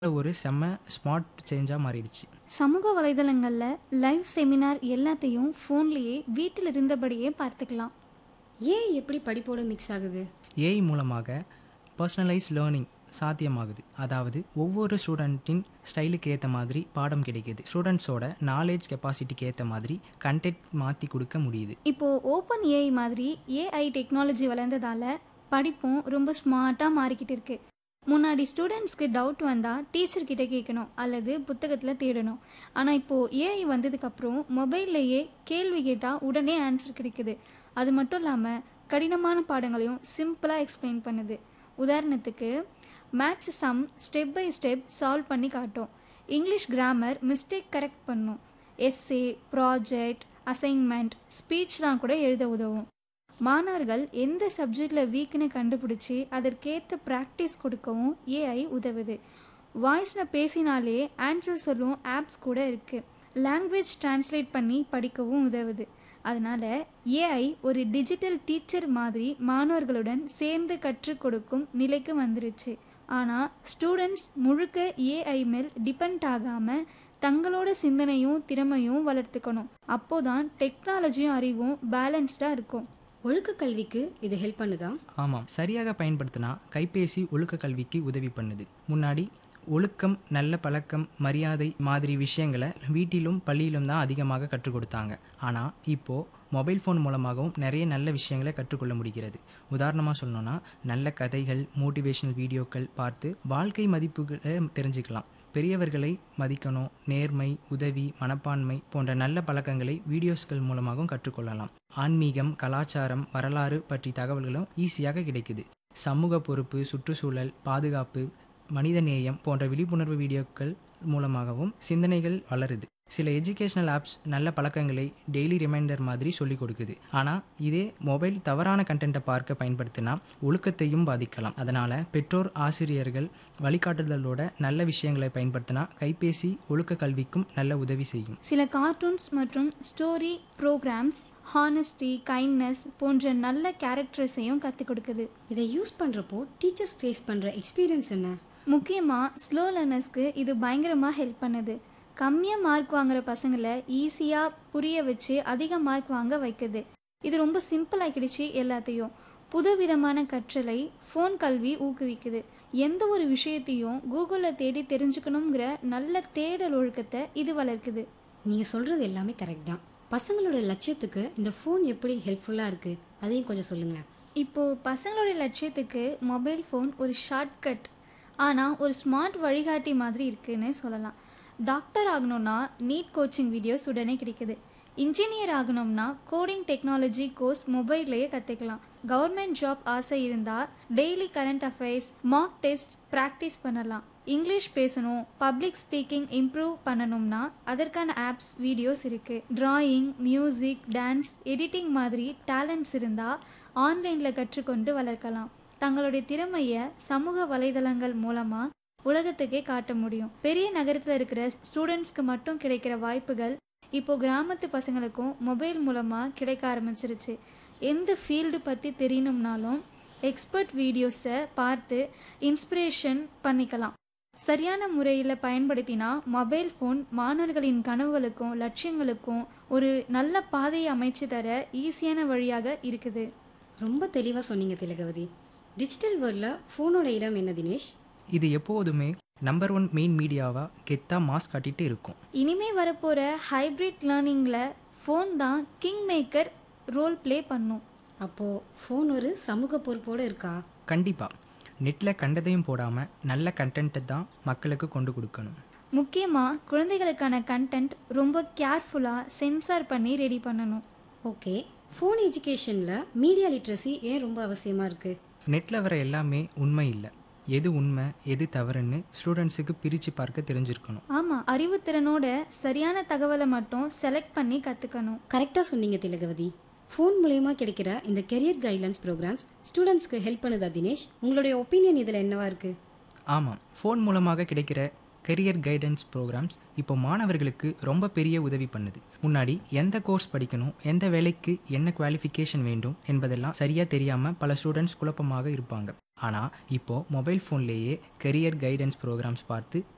ஒரு செம்ம ஸ்மார்ட் சேஞ்சாக மாறிடுச்சு சமூக வலைதளங்களில் லைவ் செமினார் எல்லாத்தையும் ஃபோன்லேயே வீட்டில் இருந்தபடியே பார்த்துக்கலாம் ஏன் எப்படி படிப்போட மிக்ஸ் ஆகுது ஏஐ மூலமாக பர்சனலைஸ் லேர்னிங் சாத்தியமாகுது அதாவது ஒவ்வொரு ஸ்டூடெண்ட்டின் ஸ்டைலுக்கு ஏற்ற மாதிரி பாடம் கிடைக்குது ஸ்டூடெண்ட்ஸோட நாலேஜ் கெப்பாசிட்டிக்கு ஏற்ற மாதிரி கண்டென்ட் மாற்றி கொடுக்க முடியுது இப்போது ஓப்பன் ஏஐ மாதிரி ஏஐ டெக்னாலஜி வளர்ந்ததால படிப்பும் ரொம்ப ஸ்மார்ட்டாக மாறிக்கிட்டு இருக்கு முன்னாடி ஸ்டூடெண்ட்ஸ்க்கு டவுட் வந்தால் டீச்சர் கிட்ட கேட்கணும் அல்லது புத்தகத்தில் தேடணும் ஆனால் இப்போது ஏஐ வந்ததுக்கப்புறம் மொபைல்லையே கேள்வி கேட்டால் உடனே ஆன்சர் கிடைக்குது அது மட்டும் இல்லாமல் கடினமான பாடங்களையும் சிம்பிளாக எக்ஸ்பிளைன் பண்ணுது உதாரணத்துக்கு maths sum step by step solve பண்ணி காட்டும் இங்கிலீஷ் கிராமர் மிஸ்டேக் கரெக்ட் பண்ணும் எஸ்ஸே ப்ராஜெக்ட் அசைன்மெண்ட் ஸ்பீச்லாம் கூட எழுத உதவும் மாணவர்கள் எந்த சப்ஜெக்டில் வீக்னு கண்டுபிடிச்சி அதற்கேற்ற ப்ராக்டிஸ் கொடுக்கவும் ஏஐ உதவுது வாய்ஸில் பேசினாலே ஆன்சர் சொல்லும் ஆப்ஸ் கூட இருக்குது லாங்குவேஜ் டிரான்ஸ்லேட் பண்ணி படிக்கவும் உதவுது அதனால் ஏஐ ஒரு டிஜிட்டல் டீச்சர் மாதிரி மாணவர்களுடன் சேர்ந்து கற்றுக் கொடுக்கும் நிலைக்கு வந்துருச்சு ஆனால் ஸ்டூடெண்ட்ஸ் முழுக்க ஏஐ மேல் டிபெண்ட் ஆகாமல் தங்களோட சிந்தனையும் திறமையும் வளர்த்துக்கணும் அப்போதான் டெக்னாலஜியும் அறிவும் பேலன்ஸ்டாக இருக்கும் ஒழுக்க கல்விக்கு இது ஹெல்ப் பண்ணுதா ஆமாம் சரியாக பயன்படுத்தினா கைபேசி ஒழுக்க கல்விக்கு உதவி பண்ணுது முன்னாடி ஒழுக்கம் நல்ல பழக்கம் மரியாதை மாதிரி விஷயங்களை வீட்டிலும் பள்ளியிலும் தான் அதிகமாக கற்றுக் கொடுத்தாங்க ஆனால் இப்போது மொபைல் ஃபோன் மூலமாகவும் நிறைய நல்ல விஷயங்களை கற்றுக்கொள்ள முடிகிறது உதாரணமாக சொல்லணும்னா நல்ல கதைகள் மோட்டிவேஷனல் வீடியோக்கள் பார்த்து வாழ்க்கை மதிப்புகளை தெரிஞ்சுக்கலாம் பெரியவர்களை மதிக்கணும் நேர்மை உதவி மனப்பான்மை போன்ற நல்ல பழக்கங்களை வீடியோஸ்கள் மூலமாகவும் கற்றுக்கொள்ளலாம் ஆன்மீகம் கலாச்சாரம் வரலாறு பற்றி தகவல்களும் ஈஸியாக கிடைக்குது சமூக பொறுப்பு சுற்றுச்சூழல் பாதுகாப்பு மனிதநேயம் போன்ற விழிப்புணர்வு வீடியோக்கள் மூலமாகவும் சிந்தனைகள் வளருது சில எஜுகேஷனல் ஆப்ஸ் நல்ல பழக்கங்களை டெய்லி ரிமைண்டர் மாதிரி சொல்லிக் கொடுக்குது ஆனால் இதே மொபைல் தவறான கண்டென்ட்டை பார்க்க பயன்படுத்தினா ஒழுக்கத்தையும் பாதிக்கலாம் அதனால் பெற்றோர் ஆசிரியர்கள் வழிகாட்டுதலோட நல்ல விஷயங்களை பயன்படுத்தினா கைபேசி ஒழுக்க கல்விக்கும் நல்ல உதவி செய்யும் சில கார்ட்டூன்ஸ் மற்றும் ஸ்டோரி ப்ரோக்ராம்ஸ் ஹானஸ்டி கைண்ட்னஸ் போன்ற நல்ல கேரக்டர்ஸையும் கற்றுக் கொடுக்குது இதை யூஸ் பண்ணுறப்போ டீச்சர்ஸ் ஃபேஸ் பண்ணுற எக்ஸ்பீரியன்ஸ் என்ன முக்கியமாக ஸ்லோ லேர்னர்ஸ்க்கு இது பயங்கரமாக ஹெல்ப் பண்ணுது கம்மியாக மார்க் வாங்குற பசங்களை ஈஸியாக புரிய வச்சு அதிக மார்க் வாங்க வைக்குது இது ரொம்ப சிம்பிள் ஆக்கிடுச்சு எல்லாத்தையும் புதுவிதமான கற்றலை ஃபோன் கல்வி ஊக்குவிக்குது எந்த ஒரு விஷயத்தையும் கூகுளில் தேடி தெரிஞ்சுக்கணுங்கிற நல்ல தேடல் ஒழுக்கத்தை இது வளர்க்குது நீங்கள் சொல்கிறது எல்லாமே கரெக்ட் தான் பசங்களோட லட்சியத்துக்கு இந்த ஃபோன் எப்படி ஹெல்ப்ஃபுல்லாக இருக்குது அதையும் கொஞ்சம் சொல்லுங்களேன் இப்போது பசங்களுடைய லட்சியத்துக்கு மொபைல் ஃபோன் ஒரு ஷார்ட்கட் ஆனால் ஒரு ஸ்மார்ட் வழிகாட்டி மாதிரி இருக்குன்னு சொல்லலாம் டாக்டர் ஆகணும்னா நீட் கோச்சிங் வீடியோஸ் உடனே கிடைக்குது இன்ஜினியர் ஆகணும்னா கோடிங் டெக்னாலஜி கோர்ஸ் மொபைல்லையே கற்றுக்கலாம் கவர்மெண்ட் ஜாப் ஆசை இருந்தால் daily current affairs mock test practice பண்ணலாம் இங்கிலீஷ் பேசணும் பப்ளிக் ஸ்பீக்கிங் இம்ப்ரூவ் பண்ணணும்னா அதற்கான ஆப்ஸ் வீடியோஸ் இருக்குது டிராயிங் மியூசிக் டான்ஸ் எடிட்டிங் மாதிரி டேலண்ட்ஸ் இருந்தால் ஆன்லைனில் கற்றுக்கொண்டு வளர்க்கலாம் தங்களுடைய திறமையை சமூக வலைதளங்கள் மூலமாக உலகத்துக்கே காட்ட முடியும் பெரிய நகரத்தில் இருக்கிற ஸ்டூடெண்ட்ஸ்க்கு மட்டும் கிடைக்கிற வாய்ப்புகள் இப்போ கிராமத்து பசங்களுக்கும் மொபைல் மூலமாக கிடைக்க ஆரம்பிச்சிருச்சு எந்த ஃபீல்டு பற்றி தெரியணும்னாலும் எக்ஸ்பர்ட் வீடியோஸை பார்த்து இன்ஸ்பிரேஷன் பண்ணிக்கலாம் சரியான முறையில் பயன்படுத்தினா மொபைல் ஃபோன் மாணவர்களின் கனவுகளுக்கும் லட்சியங்களுக்கும் ஒரு நல்ல பாதையை அமைச்சு தர ஈஸியான வழியாக இருக்குது ரொம்ப தெளிவாக சொன்னீங்க திலகவதி டிஜிட்டல் வேர்ல்டில் ஃபோனோட இடம் என்ன தினேஷ் இது எப்போதுமே நம்பர் ஒன் மெயின் மீடியாவாக கெத்தாக மாஸ் காட்டிட்டு இருக்கும் இனிமே வரப்போகிற ஹைப்ரிட் லேர்னிங்கில் ஃபோன் தான் கிங் மேக்கர் ரோல் ப்ளே பண்ணும் அப்போது ஃபோன் ஒரு சமூக பொறுப்போடு இருக்கா கண்டிப்பாக நெட்டில் கண்டதையும் போடாமல் நல்ல கண்டென்ட்டை தான் மக்களுக்கு கொண்டு கொடுக்கணும் முக்கியமாக குழந்தைகளுக்கான கண்டென்ட் ரொம்ப கேர்ஃபுல்லாக சென்சார் பண்ணி ரெடி பண்ணணும் ஓகே ஃபோன் எஜுகேஷனில் மீடியா லிட்ரஸி ஏன் ரொம்ப அவசியமாக இருக்குது நெட்டில் வர எல்லாமே உண்மை இல்லை எது உண்மை எது தவறுன்னு ஸ்டூடெண்ட்ஸுக்கு பிரித்து பார்க்க தெரிஞ்சிருக்கணும் ஆமாம் அறிவுத்திறனோட சரியான தகவலை மட்டும் செலக்ட் பண்ணி கற்றுக்கணும் கரெக்டாக சொன்னீங்க திலகவதி ஃபோன் மூலயமா கிடைக்கிற இந்த கெரியர் கைட்லைன்ஸ் ப்ரோக்ராம்ஸ் ஸ்டூடெண்ட்ஸ்க்கு ஹெல்ப் பண்ணுதா தினேஷ் உங்களுடைய ஒப்பீனியன் இதில் என்னவா இருக்குது ஆமாம் ஃபோன் மூலமாக கிடைக்கிற கெரியர் கைடன்ஸ் ப்ரோக்ராம்ஸ் இப்போ மாணவர்களுக்கு ரொம்ப பெரிய உதவி பண்ணுது முன்னாடி எந்த கோர்ஸ் படிக்கணும் எந்த வேலைக்கு என்ன குவாலிஃபிகேஷன் வேண்டும் என்பதெல்லாம் சரியாக தெரியாமல் பல ஸ்டூடெண்ட்ஸ் குழப்பமாக இருப்பாங்க ஆனால் இப்போது மொபைல் ஃபோன்லேயே கெரியர் கைடன்ஸ் ப்ரோக்ராம்ஸ் பார்த்து